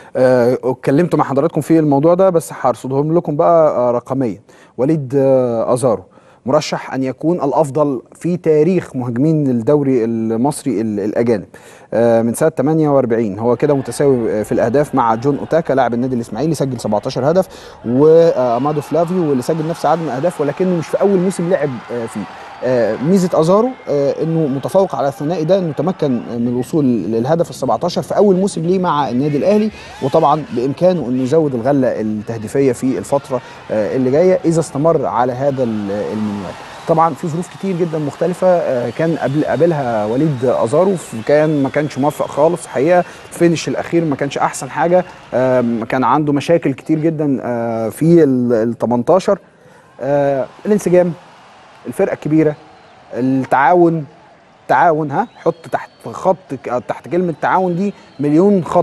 آه، اتكلمت مع حضراتكم في الموضوع ده بس هرصدهم لكم بقى آه، رقميا وليد آه، ازارو مرشح ان يكون الافضل في تاريخ مهاجمين الدوري المصري ال- الاجانب آه، من سنه 48 هو كده متساوي في الاهداف مع جون اوتاكا لاعب النادي الاسماعيلي سجل 17 هدف وامادو فلافيو واللي سجل نفس عدد من الاهداف ولكنه مش في اول موسم لعب آه، فيه آه، ميزه ازارو آه، انه متفوق على الثنائي ده انه تمكن من الوصول للهدف ال 17 في اول موسم ليه مع النادي الاهلي وطبعا بامكانه انه يزود الغله التهديفيه في الفتره آه، اللي جايه اذا استمر على هذا ال- المنوال طبعا في ظروف كتير جدا مختلفه آه، كان قبل قابلها وليد ازارو كان ما كانش موفق خالص الحقيقه الفينش الاخير ما كانش احسن حاجه آم، كان عنده مشاكل كتير جدا آه، في ال 18 آه، الانسجام الفرقه الكبيره التعاون تعاون ها حط تحت خط تحت كلمه تعاون دي مليون خط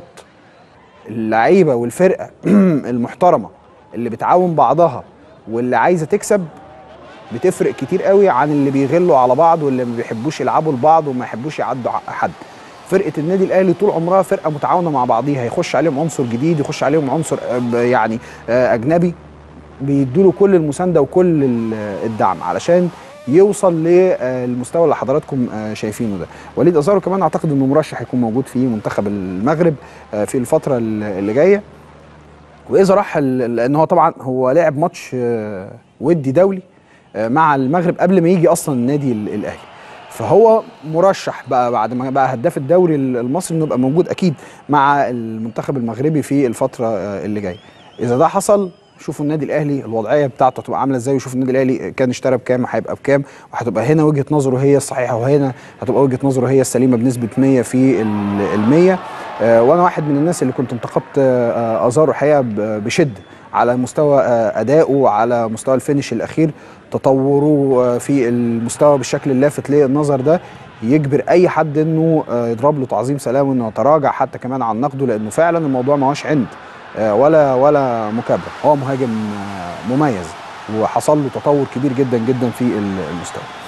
اللعيبه والفرقه المحترمه اللي بتعاون بعضها واللي عايزه تكسب بتفرق كتير قوي عن اللي بيغلوا على بعض واللي ما بيحبوش يلعبوا لبعض وما يحبوش يعدوا ع- حد فرقه النادي الاهلي طول عمرها فرقه متعاونه مع بعضيها يخش عليهم عنصر جديد يخش عليهم عنصر آه، ب- يعني آه، اجنبي بيدوا له كل المسانده وكل ال- الدعم علشان يوصل للمستوى اللي حضراتكم آه، شايفينه ده وليد ازارو كمان اعتقد انه مرشح يكون موجود في منتخب المغرب آه، في الفتره ال- اللي جايه واذا راح ال- لان هو طبعا هو لعب ماتش آه، ودي دولي آه، مع المغرب قبل ما يجي اصلا النادي ال- الاهلي فهو مرشح بقى بعد ما بقى هداف الدوري ال- المصري انه يبقى موجود اكيد مع المنتخب المغربي في الفتره آه، اللي جايه اذا ده حصل شوفوا النادي الاهلي الوضعيه بتاعته هتبقى عامله ازاي وشوفوا النادي الاهلي كان اشترى بكام وهيبقى بكام وهتبقى هنا وجهه نظره هي الصحيحه وهنا هتبقى وجهه نظره هي السليمه بنسبه 100 في ال- المية آه، وانا واحد من الناس اللي كنت انتقدت آه، آه، ازارو الحقيقه ب- بشده على مستوى آه، ادائه على مستوى الفينش الاخير تطوره آه، في المستوى بالشكل اللافت للنظر ده يجبر اي حد انه آه، يضرب له تعظيم سلام وانه يتراجع حتى كمان عن نقده لانه فعلا الموضوع ما هوش عند آه، ولا ولا مكابره هو مهاجم آه، مميز وحصل له تطور كبير جدا جدا في المستوى